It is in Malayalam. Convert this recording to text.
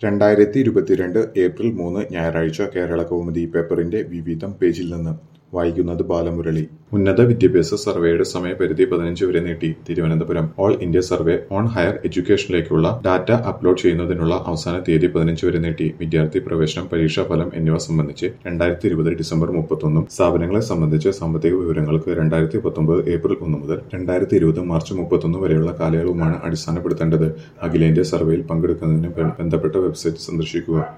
രണ്ടായിരത്തി ഇരുപത്തിരണ്ട് ഏപ്രിൽ മൂന്ന് ഞായറാഴ്ച കേരള കൗമുദി പേപ്പറിന്റെ വിവിധം പേജിൽ നിന്ന് വായിക്കുന്നത് ബാലമുരളി ഉന്നത വിദ്യാഭ്യാസ സർവേയുടെ സമയപരിധി പതിനഞ്ച് വരെ നീട്ടി Thiruvananthapuram all India survey on higher എഡ്യൂക്കേഷനിലേക്കുള്ള ഡാറ്റ അപ്ലോഡ് ചെയ്യുന്നതിനുള്ള അവസാന തീയതി പതിനഞ്ച് വരെ നീട്ടി വിദ്യാർത്ഥി പ്രവേശനം പരീക്ഷാ ഫലം എന്നിവ സംബന്ധിച്ച് രണ്ടായിരത്തി ഇരുപത് ഡിസംബർ മുപ്പത്തൊന്നും സ്ഥാപനങ്ങളെ സംബന്ധിച്ച് സാമ്പത്തിക വിവരങ്ങൾക്ക് രണ്ടായിരത്തി പത്തൊമ്പത് ഏപ്രിൽ ഒന്ന് മുതൽ രണ്ടായിരത്തി ഇരുപത് മാർച്ച് മുപ്പത്തൊന്ന് വരെയുള്ള കാലയളവുമാണ് അടിസ്ഥാനപ്പെടുത്തേണ്ടത് അഖിലേന്ത്യാ സർവേയിൽ പങ്കെടുക്കുന്നതിന് ബന്ധപ്പെട്ട വെബ്സൈറ്റ് സന്ദർശിക്കുക